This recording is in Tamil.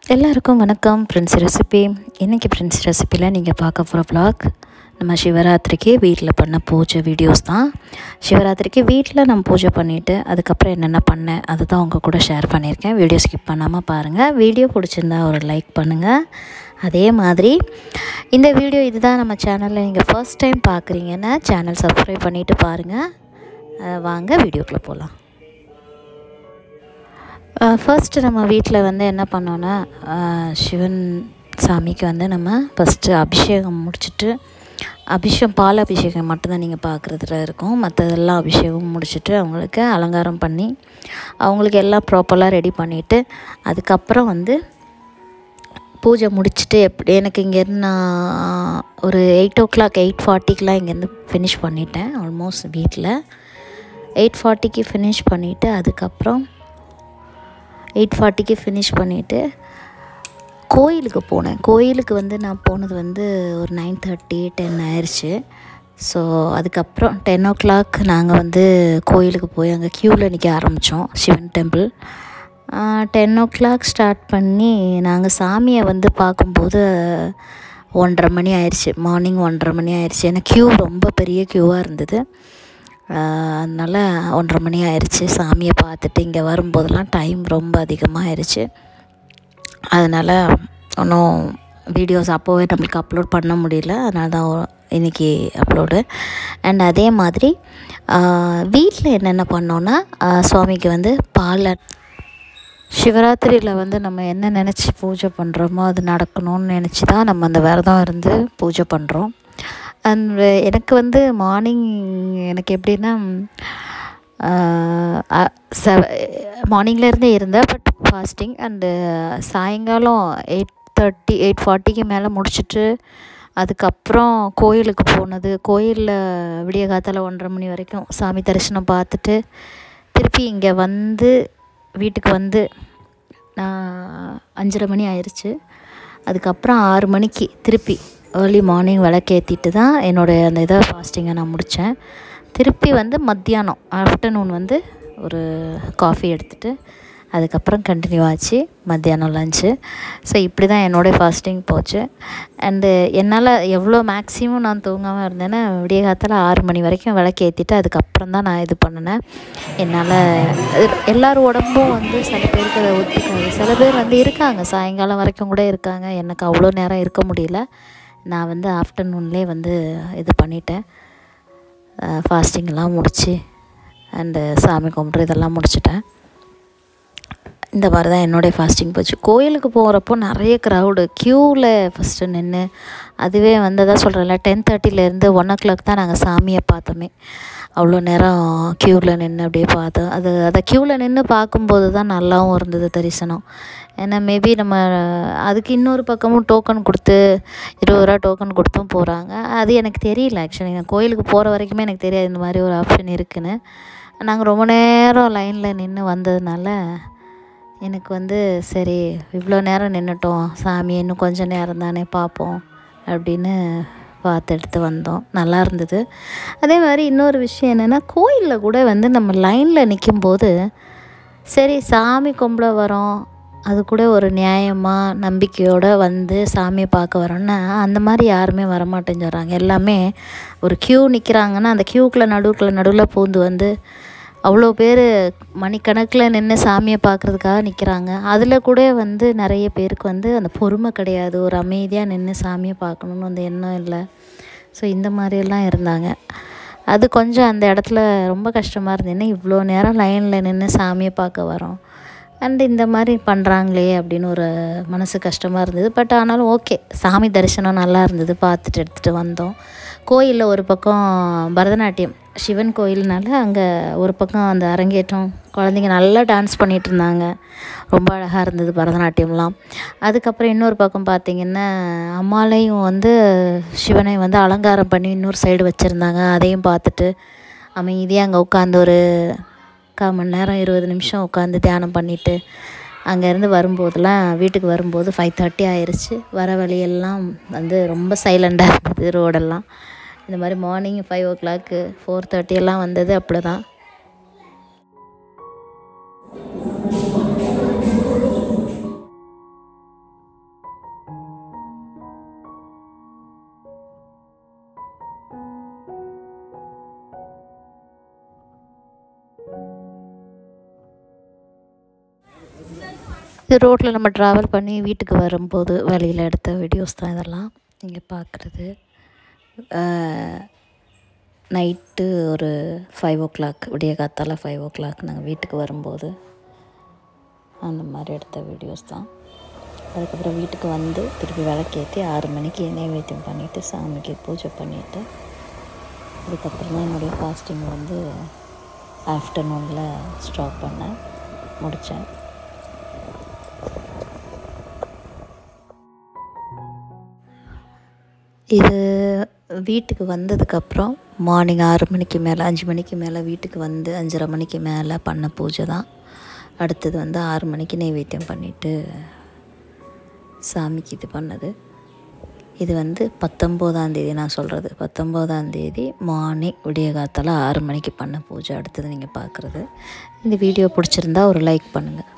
எல்லாருக்கும் வணக்கம் பிரின்ஸ் ரெசிபி இன்றைக்கி பிரின்ஸ் ரெசிப்பியில் நீங்கள் பார்க்க போகிற vlog நம்ம சிவராத்திரிக்கு வீட்டில் பண்ண பூஜை வீடியோஸ் தான் சிவராத்திரிக்கு வீட்டில் நான் பூஜை பண்ணிவிட்டு அதுக்கப்புறம் என்னென்ன பண்ணேன் அதை தான் உங்கள் கூட ஷேர் பண்ணியிருக்கேன் வீடியோ ஸ்கிப் பண்ணாமல் பாருங்கள் வீடியோ பிடிச்சிருந்தா ஒரு லைக் பண்ணுங்கள் அதே மாதிரி இந்த வீடியோ இதுதான் நம்ம சேனலில் நீங்கள் ஃபர்ஸ்ட் டைம் பார்க்குறீங்கன்னா சேனல் சப்ஸ்கிரைப் பண்ணிவிட்டு பாருங்கள் அஹ் வாங்க வீடியோக்குள்ளே போகலாம் ஃபர்ஸ்ட்டு நம்ம வீட்டில் வந்து என்ன பண்ணோன்னா அஹ் சிவன் சாமிக்கு வந்து நம்ம ஃபஸ்ட்டு அபிஷேகம் முடிச்சுட்டு அபிஷேகம் பால் அபிஷேகம் மட்டும்தான் நீங்கள் பார்க்குறதுல இருக்கும் மற்றதெல்லாம் அபிஷேகம் முடிச்சுட்டு அவங்களுக்கு அலங்காரம் பண்ணி அவங்களுக்கு எல்லாம் ப்ராப்பராக ரெடி பண்ணிவிட்டு அதுக்கப்புறம் வந்து பூஜை முடிச்சுட்டு எப்படி எனக்கு இங்கேருந்து நான் ஒரு எயிட் ஓ கிளாக் எயிட் ஃபார்ட்டிக்கெலாம் இங்கேருந்து ஃபினிஷ் பண்ணிட்டேன் ஆல்மோஸ்ட் வீட்டில் எயிட் ஃபார்ட்டிக்கு ஃபினிஷ் பண்ணிவிட்டு அதுக்கப்புறம் எயிட் ஃபார்ட்டிக்கு ஃபினிஷ் பண்ணிவிட்டு கோயிலுக்கு போனேன் கோயிலுக்கு வந்து நான் போனது வந்து ஒரு நைன் தேர்ட்டி டென் ஆயிடுச்சு ஸோ அதுக்கப்புறம் டென் ஓ கிளாக் நாங்கள் வந்து கோயிலுக்கு போய் அங்கே க்யூவில் நிற்க ஆரம்பித்தோம் Sivan temple ten o'clock start பண்ணி நாங்கள் சாமியை வந்து பார்க்கும்போது ஒன்றரை மணி ஆயிடுச்சு மார்னிங் ஒன்றரை மணி ஆயிடுச்சு ஏன்னா க்யூ ரொம்ப பெரிய க்யூவாக இருந்தது அதனால் ஒன்றரை மணி ஆயிடுச்சு சாமியை பார்த்துட்டு இங்கே வரும்போதெல்லாம் டைம் ரொம்ப அதிகமாக ஆயிடுச்சு அதனால் ஒன்றும் வீடியோஸ் அப்போவே நம்மளுக்கு அப்லோட் பண்ண முடியல அதனால தான் இன்றைக்கி அப்லோடு அண்ட் அதே மாதிரி வீட்டில் என்னென்ன பண்ணோன்னா சுவாமிக்கு வந்து பால் சிவராத்திரியில் வந்து நம்ம என்ன நினச்சி பூஜை பண்ணுறோமோ அது நடக்கணும்னு நினச்சி தான் நம்ம அந்த விரதம் இருந்து பூஜை பண்ணுறோம் அண்ட் எனக்கு வந்து மார்னிங் எனக்கு எப்படின்னா செவ மார்னிங்கில் இருந்தே இருந்தேன் பட் ஃபாஸ்டிங் அண்டு சாயங்காலம் எயிட் தேர்ட்டி எயிட் ஃபார்ட்டிக்கு மேலே முடிச்சுட்டு அதுக்கப்புறம் கோயிலுக்கு போனது கோயிலில் விடிய காத்தால ஒன்றரை மணி வரைக்கும் சாமி தரிசனம் பார்த்துட்டு திருப்பி இங்கே வந்து வீட்டுக்கு வந்து நான் அஞ்சரை மணி ஆயிடுச்சு அதுக்கப்புறம் ஆறு மணிக்கு திருப்பி ஏர்லி மார்னிங் விளக்கேற்றிட்டு தான் என்னோடய அந்த இதை ஃபாஸ்டிங்கை நான் முடித்தேன் திருப்பி வந்து மத்தியானம் ஆஃப்டர்நூன் வந்து ஒரு காஃபி எடுத்துகிட்டு அதுக்கப்புறம் கண்டினியூ ஆச்சு மத்தியானம் லஞ்சு ஸோ இப்படி தான் என்னோடய ஃபாஸ்டிங் போச்சு அண்டு என்னால் எவ்வளோ மேக்ஸிமம் நான் தூங்காமல் இருந்தேன்னா விடிய காலத்தில் ஆறு மணி வரைக்கும் விளக்கு ஏற்றிட்டு அதுக்கப்புறம் தான் நான் இது பண்ணினேன் என்னால் எல்லார் உடம்பும் வந்து சில பேருக்கு அதை ஒத்துக்காது சில பேர் வந்து இருக்காங்க சாயங்காலம் வரைக்கும் கூட இருக்காங்க எனக்கு அவ்வளோ நேரம் இருக்க முடியல நான் வந்து ஆஃப்டர்நூன்லேயே வந்து இது பண்ணிட்டேன் ஃபாஸ்டிங்லாம் முடித்து அண்டு சாமி கும்பிட்டு இதெல்லாம் முடிச்சிட்டேன் இந்த மாதிரி தான் என்னுடைய ஃபாஸ்டிங் போச்சு கோயிலுக்கு போகிறப்போ நிறைய க்ரௌடு க்யூவில் ஃபஸ்ட்டு நின்று அதுவே வந்து அதான் சொல்கிறேன்ல டென் தேர்ட்டிலேருந்து ஒன் ஓ கிளாக் தான் நாங்கள் சாமியை பார்த்தோமே அவ்வளோ நேரம் க்யூவில் நின்று அப்படியே பார்த்தோம் அது அதை க்யூவில் நின்று பார்க்கும்போது தான் நல்லாவும் இருந்தது தரிசனம் ஏன்னா மேபி நம்ம அதுக்கு இன்னொரு பக்கமும் டோக்கன் கொடுத்து இருபது ரூபா டோக்கன் கொடுத்தும் போகிறாங்க அது எனக்கு தெரியல ஆக்சுவலி நான் கோயிலுக்கு போகிற வரைக்குமே எனக்கு தெரியாது இந்த மாதிரி ஒரு ஆப்ஷன் இருக்குன்னு நாங்கள் ரொம்ப நேரம் லைனில் நின்று வந்ததுனால எனக்கு வந்து சரி இவ்வளோ நேரம் நின்றுட்டோம் சாமி இன்னும் கொஞ்சம் நேரம் தானே பார்ப்போம் அப்படின்னு பார்த்து எடுத்து வந்தோம் நல்லா இருந்தது அதே மாதிரி இன்னொரு விஷயம் என்னென்னா கோயிலில் கூட வந்து நம்ம லைனில் நிற்கும்போது சரி சாமி கும்பிட வரோம் அது கூட ஒரு நியாயமாக நம்பிக்கையோடு வந்து சாமியை பார்க்க வரோன்னா அந்த மாதிரி யாருமே வரமாட்டேன்னு சொல்கிறாங்க எல்லாமே ஒரு க்யூ நிற்கிறாங்கன்னா அந்த க்யூக்குள்ளே நடுவுக்குள்ளே நடுவில் பூந்து வந்து அவ்வளோ பேர் மணிக்கணக்கில் நின்று சாமியை பார்க்குறதுக்காக நிற்கிறாங்க அதில் கூட வந்து நிறைய பேருக்கு வந்து அந்த பொறுமை கிடையாது ஒரு அமைதியாக நின்று சாமியை பார்க்கணுன்னு அந்த எண்ணம் இல்லை ஸோ இந்த மாதிரியெல்லாம் இருந்தாங்க அது கொஞ்சம் அந்த இடத்துல ரொம்ப கஷ்டமாக இருந்தது என்ன இவ்வளோ நேரம் லைனில் நின்று சாமியை பார்க்க வரோம் அண்ட் இந்த மாதிரி பண்ணுறாங்களே அப்படின்னு ஒரு மனசு கஷ்டமாக இருந்தது பட் ஆனாலும் ஓகே சாமி தரிசனம் நல்லா இருந்தது பார்த்துட்டு எடுத்துகிட்டு வந்தோம் கோயிலில் ஒரு பக்கம் பரதநாட்டியம் சிவன் கோயில்னால அங்கே ஒரு பக்கம் அந்த அரங்கேற்றம் குழந்தைங்க நல்லா டான்ஸ் பண்ணிகிட்டு இருந்தாங்க ரொம்ப அழகாக இருந்தது பரதநாட்டியம்லாம் அதுக்கப்புறம் இன்னொரு பக்கம் பார்த்திங்கன்னா அம்மாலையும் வந்து சிவனை வந்து அலங்காரம் பண்ணி இன்னொரு சைடு வச்சுருந்தாங்க அதையும் பார்த்துட்டு அமைதியாக அங்கே உட்காந்து ஒரு கால் மணி நேரம் இருபது நிமிஷம் உட்காந்து தியானம் பண்ணிவிட்டு அங்கேருந்து வரும்போதெல்லாம் வீட்டுக்கு வரும்போது ஃபைவ் தேர்ட்டி ஆயிடுச்சு வர வழியெல்லாம் வந்து ரொம்ப சைலண்டாக இருந்தது ரோடெல்லாம் இந்த மாதிரி morning five o'clock four thirty எல்லாம் வந்தது அப்படி தான் இது ரோட்டில் நம்ம ட்ராவல் பண்ணி வீட்டுக்கு வரும்போது வழியில் எடுத்த வீடியோஸ் தான் இதெல்லாம் நீங்கள் பார்க்குறது நைட்டு ஒரு ஃபைவ் ஓ கிளாக் விடிய காத்தால ஃபைவ் ஓ கிளாக் நாங்கள் வீட்டுக்கு வரும்போது அந்த மாதிரி எடுத்த வீடியோஸ் தான் அதுக்கப்புறம் வீட்டுக்கு வந்து திருப்பி விளக்கேற்றி ஆறு மணிக்கு நைவேத்தியம் பண்ணிவிட்டு சாமிக்கு பூஜை பண்ணிவிட்டு அதுக்கப்புறம் தான் என்னுடைய ஃபாஸ்டிங் வந்து ஆஃப்டர்நூனில் ஸ்டாப் பண்ணேன் முடித்தேன் இது வீட்டுக்கு வந்ததுக்கப்புறம் மார்னிங் ஆறு மணிக்கு மேலே அஞ்சு மணிக்கு மேலே வீட்டுக்கு வந்து அஞ்சரை மணிக்கு மேலே பண்ண பூஜை தான் அடுத்தது வந்து ஆறு மணிக்கு நைவேத்தியம் பண்ணிவிட்டு சாமிக்கு இது பண்ணது இது வந்து பத்தொம்போதாந்தேதி நான் சொல்கிறது பத்தொம்போதாந்தேதி மார்னிங் விடிய காத்தால ஆறு மணிக்கு பண்ண பூஜை அடுத்தது நீங்கள் பார்க்குறது இந்த வீடியோ பிடிச்சிருந்தா ஒரு லைக் பண்ணுங்கள்